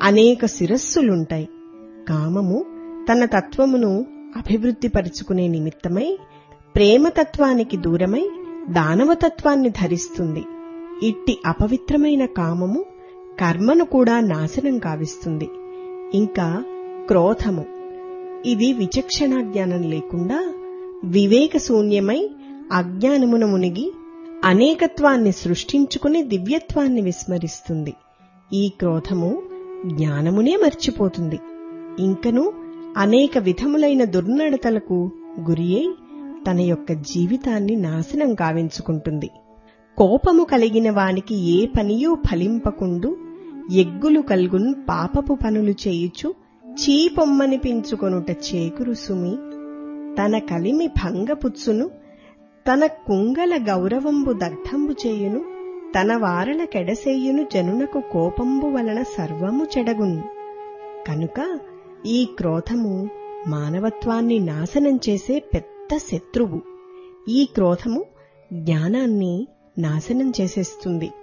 అనేక శిరస్సులుంటాయి కామము తన తత్వమును అభివృద్ధిపరుచుకునే నిమిత్తమై ప్రేమతత్వానికి దూరమై దానవతత్వాన్ని ధరిస్తుంది ఇట్టి అపవిత్రమైన కామము కర్మను కూడా నాశనం కావిస్తుంది ఇంకా క్రోధము ఇది విచక్షణ జ్ఞానం లేకుండా వివేక శూన్యమై అజ్ఞానమున మునిగి అనేకత్వాన్ని సృష్టించుకుని దివ్యత్వాన్ని విస్మరిస్తుంది ఈ క్రోధము జ్ఞానమునే మర్చిపోతుంది ఇంకను అనేక విధములైన దుర్నడతలకు గురియై తన యొక్క జీవితాన్ని నాశనం కావించుకుంటుంది కోపము కలిగిన వానికి ఏ పనియూ ఫలింపకుండు ఎగ్గులు కల్గున్ పాపపు పనులు చేయుచు చీపొమ్మనిపించుకొనుట చేకురు సుమి తన కలిమి భంగపుచ్చును తన కుంగల గౌరవంబు దగ్ధంబు చేయును తన వారల కెడసేయును జనునకు కోపంబు వలన సర్వము చెడగును కనుక ఈ క్రోధము మానవత్వాన్ని నాశనం చేసే పెద్ద శత్రువు ఈ క్రోధము జ్ఞానాన్ని నాశనం చేసేస్తుంది